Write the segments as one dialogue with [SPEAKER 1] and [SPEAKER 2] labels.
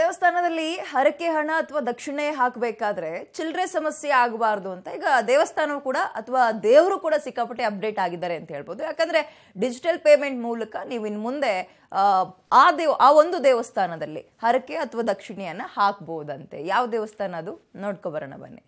[SPEAKER 1] ದೇವಸ್ಥಾನದಲ್ಲಿ ಹರಕೆ ಹಣ ಅಥವಾ ದಕ್ಷಿಣೆ ಹಾಕಬೇಕಾದ್ರೆ ಚಿಲ್ಲರೆ ಸಮಸ್ಯೆ ಆಗಬಾರ್ದು ಅಂತ ಈಗ ದೇವಸ್ಥಾನವು ಕೂಡ ಅಥವಾ ದೇವರು ಕೂಡ ಸಿಕ್ಕಾಪಟ್ಟೆ ಅಪ್ಡೇಟ್ ಆಗಿದ್ದಾರೆ ಅಂತ ಹೇಳ್ಬೋದು ಯಾಕಂದ್ರೆ ಡಿಜಿಟಲ್ ಪೇಮೆಂಟ್ ಮೂಲಕ ನೀವು ಇನ್ನು ಮುಂದೆ ಆ, ಆ ದೇವ್ ಆ ಒಂದು ದೇವಸ್ಥಾನದಲ್ಲಿ ಹರಕೆ ಅಥವಾ ದಕ್ಷಿಣೆಯನ್ನ ಹಾಕ್ಬೋದಂತೆ ಯಾವ ದೇವಸ್ಥಾನ ಅದು ನೋಡ್ಕೊ ಬರೋಣ ಬನ್ನಿ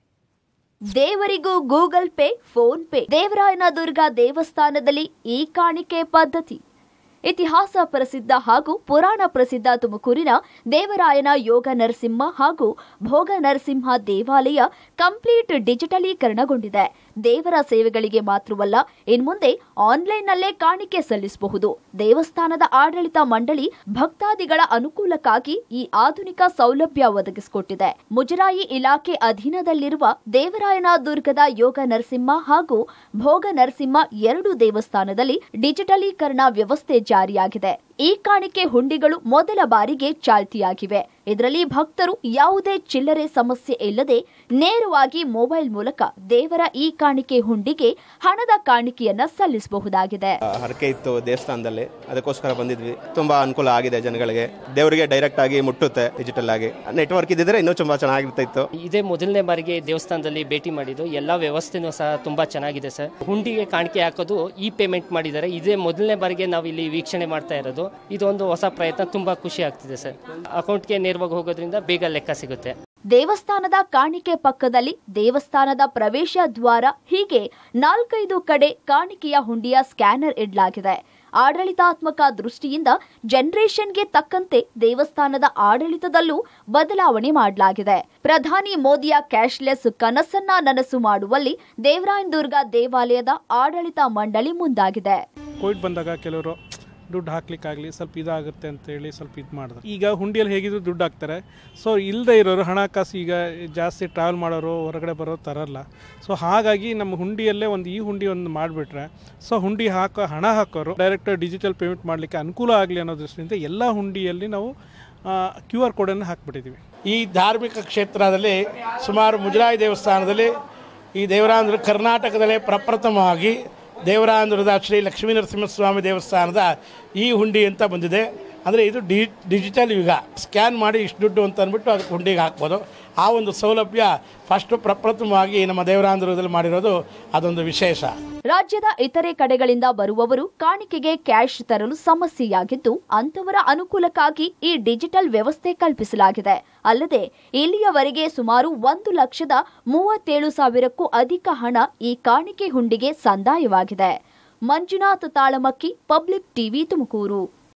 [SPEAKER 2] ದೇವರಿಗೂ Google Pay PhonePe Devarayanadurga ದೇವಸ್ಥಾನದಲ್ಲಿ ಈ ಕಾಣಿಕೆ ಪದ್ಧತಿ ಇತಿಹಾಸ ಪ್ರಸಿದ್ಧ ಹಾಗೂ ಪುರಾಣ ಪ್ರಸಿದ್ಧ ತುಮಕೂರಿನ ದೇವರಾಯನ ಯೋಗ ನರಸಿಂಹ ಹಾಗೂ ಭೋಗ ನರಸಿಂಹ ದೇವಾಲಯ ಕಂಪ್ಲೀಟ್ ಡಿಜಿಟಲೀಕರಣಗೊಂಡಿದೆ ದೇವರ ಸೇವೆಗಳಿಗೆ ಮಾತ್ರವಲ್ಲ ಇನ್ಮುಂದೆ ಆನ್ಲೈನ್ನಲ್ಲೇ ಕಾಣಿಕೆ ಸಲ್ಲಿಸಬಹುದು ದೇವಸ್ಥಾನದ ಆಡಳಿತ ಮಂಡಳಿ ಭಕ್ತಾದಿಗಳ ಅನುಕೂಲಕ್ಕಾಗಿ ಈ ಆಧುನಿಕ ಸೌಲಭ್ಯ ಒದಗಿಸಿಕೊಟ್ಟಿದೆ ಮುಜರಾಯಿ ಇಲಾಖೆ ಅಧೀನದಲ್ಲಿರುವ ದೇವರಾಯನ ದುರ್ಗದ ಯೋಗ ನರಸಿಂಹ ಹಾಗೂ ಭೋಗ ನರಸಿಂಹ ಎರಡು ದೇವಸ್ಥಾನದಲ್ಲಿ ಡಿಜಿಟಲೀಕರಣ ವ್ಯವಸ್ಥೆ ಜಾರಿಯಾಗಿದೆ ಈ ಕಾಣಿಕೆ ಹುಂಡಿಗಳು ಮೊದಲ ಬಾರಿಗೆ ಚಾಲ್ತಿಯಾಗಿವೆ ಇದರಲ್ಲಿ ಭಕ್ತರು ಯಾವುದೇ ಚಿಲ್ಲರೆ ಸಮಸ್ಯೆ ಇಲ್ಲದೆ ನೇರವಾಗಿ ಮೊಬೈಲ್ ಮೂಲಕ ದೇವರ ಈ ಕಾಣಿಕೆ ಹುಂಡಿಗೆ ಹಣದ ಕಾಣಿಕೆಯನ್ನ ಸಲ್ಲಿಸಬಹುದಾಗಿದೆ
[SPEAKER 3] ಹರಕೆ ಇತ್ತು ದೇವಸ್ಥಾನದಲ್ಲಿ ಅದಕ್ಕೋಸ್ಕರ ಬಂದಿದ್ವಿ ತುಂಬಾ ಅನುಕೂಲ ಆಗಿದೆ ಜನಗಳಿಗೆ ದೇವರಿಗೆ ಡೈರೆಕ್ಟ್ ಆಗಿ ಮುಟ್ಟುತ್ತೆ ಡಿಜಿಟಲ್ ಆಗಿ ನೆಟ್ವರ್ಕ್ ಇದ್ದಿದ್ರೆ ಇನ್ನೂ ತುಂಬಾ ಚೆನ್ನಾಗಿರ್ತಿತ್ತು
[SPEAKER 4] ಇದೇ ಮೊದಲನೇ ಬಾರಿಗೆ ದೇವಸ್ಥಾನದಲ್ಲಿ ಭೇಟಿ ಮಾಡಿದ್ದು ಎಲ್ಲ ವ್ಯವಸ್ಥೆನೂ ಸಹ ತುಂಬಾ ಚೆನ್ನಾಗಿದೆ ಸರ್ ಹುಂಡಿಗೆ ಕಾಣಿಕೆ ಹಾಕೋದು ಈ ಪೇಮೆಂಟ್ ಮಾಡಿದ್ದಾರೆ ಇದೇ ಮೊದಲನೇ ಬಾರಿಗೆ ನಾವು ಇಲ್ಲಿ ವೀಕ್ಷಣೆ ಮಾಡ್ತಾ ಇರೋದು ಇದೊಂದು ಹೊಸ ಪ್ರಯತ್ನ ತುಂಬಾ ಖುಷಿ ಆಗ್ತಿದೆ ಸರ್ ಅಕೌಂಟ್ಗೆ ನೇರವಾಗಿ ಹೋಗೋದ್ರಿಂದ ಬೇಗ ಲೆಕ್ಕ ಸಿಗುತ್ತೆ
[SPEAKER 2] ದೇವಸ್ಥಾನದ ಕಾಣಿಕೆ ಪಕ್ಕದಲ್ಲಿ ದೇವಸ್ಥಾನದ ಪ್ರವೇಶ ದ್ವಾರ ಹೀಗೆ ನಾಲ್ಕೈದು ಕಡೆ ಕಾಣಿಕೆಯ ಹುಂಡಿಯ ಸ್ಕ್ಯಾನರ್ ಇಡಲಾಗಿದೆ ಆಡಳಿತಾತ್ಮಕ ದೃಷ್ಟಿಯಿಂದ ಜನರೇಷನ್ಗೆ ತಕ್ಕಂತೆ ದೇವಸ್ಥಾನದ ಆಡಳಿತದಲ್ಲೂ ಬದಲಾವಣೆ ಮಾಡಲಾಗಿದೆ ಪ್ರಧಾನಿ ಮೋದಿಯ ಕ್ಯಾಶ್ಲೆಸ್ ಕನಸನ್ನ ನನಸು ಮಾಡುವಲ್ಲಿ ದೇವರಾಯನ ದುರ್ಗ ದೇವಾಲಯದ ಆಡಳಿತ ಮಂಡಳಿ ಮುಂದಾಗಿದೆ
[SPEAKER 5] ಕೋವಿಡ್ ಬಂದಾಗ ಕೆಲವರು ದುಡ್ಡು ಹಾಕ್ಲಿಕ್ಕಾಗಲಿ ಸ್ವಲ್ಪ ಇದಾಗುತ್ತೆ ಅಂತೇಳಿ ಸ್ವಲ್ಪ ಇದು ಮಾಡಿದ್ರು ಈಗ ಹುಂಡಿಯಲ್ಲಿ ಹೇಗಿದ್ರು ದುಡ್ಡು ಹಾಕ್ತಾರೆ ಸೊ ಇಲ್ಲದೆ ಇರೋರು ಹಣಕಾಸು ಈಗ ಜಾಸ್ತಿ ಟ್ರಾವೆಲ್ ಮಾಡೋರು ಹೊರಗಡೆ ಬರೋರು ತರಲ್ಲ ಸೊ ಹಾಗಾಗಿ ನಮ್ಮ ಹುಂಡಿಯಲ್ಲೇ ಒಂದು ಈ ಹುಂಡಿ ಒಂದು ಮಾಡಿಬಿಟ್ರೆ ಸೊ ಹುಂಡಿ ಹಾಕೋ ಹಣ ಹಾಕೋರು ಡೈರೆಕ್ಟ್ ಡಿಜಿಟಲ್ ಪೇಮೆಂಟ್ ಮಾಡಲಿಕ್ಕೆ ಅನುಕೂಲ ಆಗಲಿ ಅನ್ನೋ ದೃಷ್ಟಿಯಿಂದ ಎಲ್ಲ ಹುಂಡಿಯಲ್ಲಿ ನಾವು ಕ್ಯೂ ಆರ್ ಕೋಡನ್ನು ಹಾಕ್ಬಿಟ್ಟಿದ್ದೀವಿ
[SPEAKER 6] ಈ ಧಾರ್ಮಿಕ ಕ್ಷೇತ್ರದಲ್ಲಿ ಸುಮಾರು ಮುಜರಾಯಿ ದೇವಸ್ಥಾನದಲ್ಲಿ ಈ ದೇವರಾಂಧ್ರ ಕರ್ನಾಟಕದಲ್ಲೇ ಪ್ರಪ್ರಥಮವಾಗಿ ದೇವರಾಂಧ್ರದ ಶ್ರೀ ಲಕ್ಷ್ಮೀ ನರಸಿಂಹಸ್ವಾಮಿ ದೇವಸ್ಥಾನದ ಈ ಹುಂಡಿ ಅಂತ ಬಂದಿದೆ ಅಂದರೆ ಇದು ಡಿ ಡಿಜಿಟಲ್ ಯುಗ ಸ್ಕ್ಯಾನ್ ಮಾಡಿ ಇಷ್ಟು ದುಡ್ಡು ಅಂತ ಅಂದ್ಬಿಟ್ಟು ಅದಕ್ಕೆ ಹುಂಡಿಗೆ ಹಾಕ್ಬೋದು ಆ ಒಂದು ಸೌಲಭ್ಯ ಫಸ್ಟು ಪ್ರಪ್ರಥಮವಾಗಿ ನಮ್ಮ ದೇವರಾಂಧ್ರದಲ್ಲಿ ಮಾಡಿರೋದು ಅದೊಂದು ವಿಶೇಷ
[SPEAKER 2] ರಾಜ್ಯದ ಇತರೆ ಕಡೆಗಳಿಂದ ಬರುವವರು ಕಾಣಿಕೆಗೆ ಕ್ಯಾಶ್ ತರಲು ಸಮಸ್ಯೆಯಾಗಿದ್ದು ಅಂತವರ ಅನುಕೂಲಕ್ಕಾಗಿ ಈ ಡಿಜಿಟಲ್ ವ್ಯವಸ್ಥೆ ಕಲ್ಪಿಸಲಾಗಿದೆ ಅಲ್ಲದೆ ಇಲ್ಲಿಯವರೆಗೆ ಸುಮಾರು ಒಂದು ಲಕ್ಷದ ಮೂವತ್ತೇಳು ಸಾವಿರಕ್ಕೂ ಅಧಿಕ ಹಣ ಈ ಕಾಣಿಕೆ ಹುಂಡಿಗೆ ಸಂದಾಯವಾಗಿದೆ ಮಂಜುನಾಥ್ ತಾಳಮಕ್ಕಿ ಪಬ್ಲಿಕ್ ಟಿವಿ ತುಮಕೂರು